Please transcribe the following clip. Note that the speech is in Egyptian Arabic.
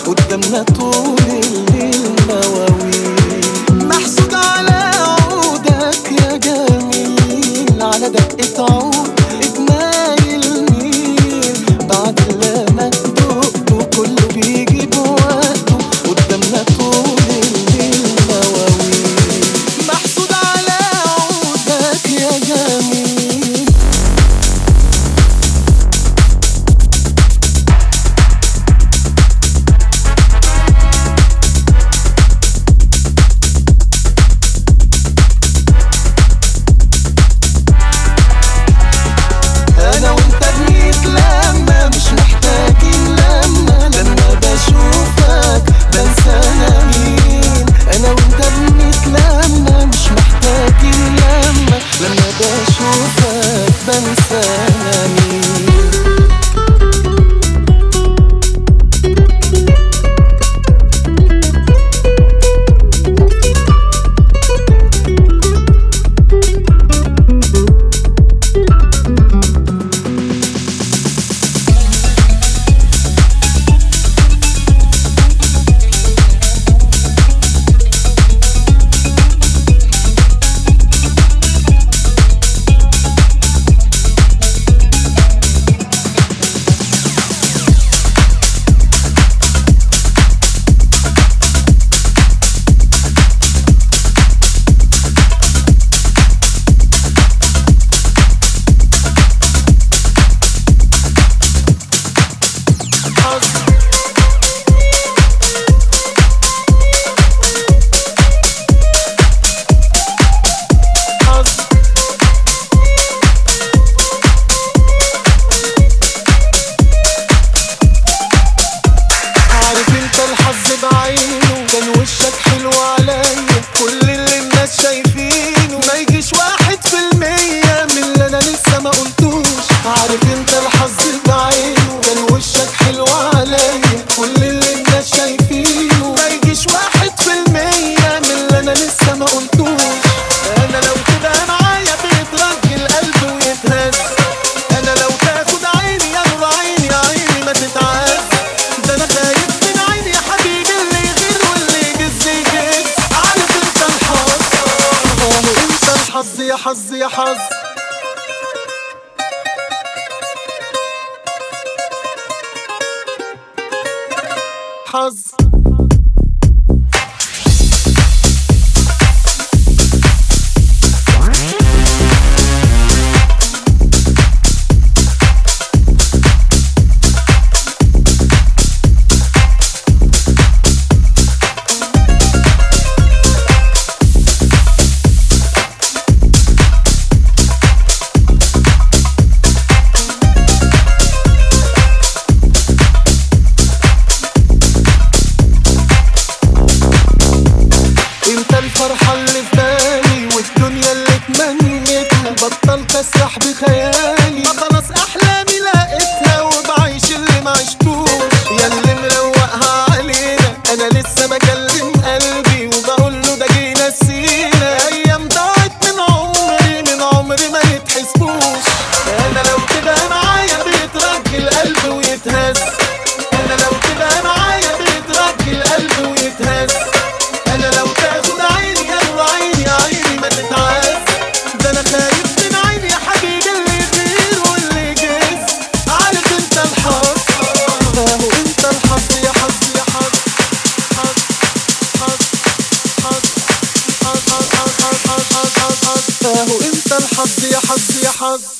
قدامنا طول الليل مواويل محسود على عودك يا جميل على دقة عود اتمايل مين بعد لما دقته كله بيجي بوقته قدامنا طول الليل مواويل محسود على عودك يا جميل انا وانت بنتلمى مش محتاجين لما لما بشوفك بنسى انا مين انا وانت بنتلمى مش محتاجين لما لما بشوفك بنسى انا مين عارف انت الحظ بعينه كان وشك حلو عليا كل اللي الناس شايفينه ما يجيش واحد في المية من اللي انا لسه ما قلتوش عارف انت الحظ بعينه كان وشك حلو عليا كل اللي الناس شايفينه ما يجيش واحد في المية من اللي انا لسه ما قلتوش انا لو كده معايا بيترج القلب ويتهز انا لو تاخد عيني يا نور عيني يا عيني ما تتعز ده انا خايف من عيني يا حبيبي اللي يغير واللي يجز يجز عارف انت الحظ اه انت الحظ يا حظ يا حظ حظ انت الفرحة اللي في بالي والدنيا اللي اتمنيتها بطلت اسرح بخيالي ما خلاص احلامي لقيتها وبعيش اللي ما عشتوش يا اللي مروقها علينا انا لسه بكلم قلبي وبقول له ده جينا نسينا ايام ضاعت من عمري من عمري ما يتحسبوش انا لو كده معايا بيترج القلب ويتهز انا لو كده معايا بيترج القلب ويتهز انا لو تاخد عيني يا نور عيني يا عيني ما تتعز ده انا خايف من عيني يا حبيبي اللي يطير واللي يجز عارف انت الحظ اهو انت الحظ يا حظ يا حظ حظ حظ حظ حظ حظ حظ حظ حظ حظ حظ اهو انت الحظ يا حظ يا حظ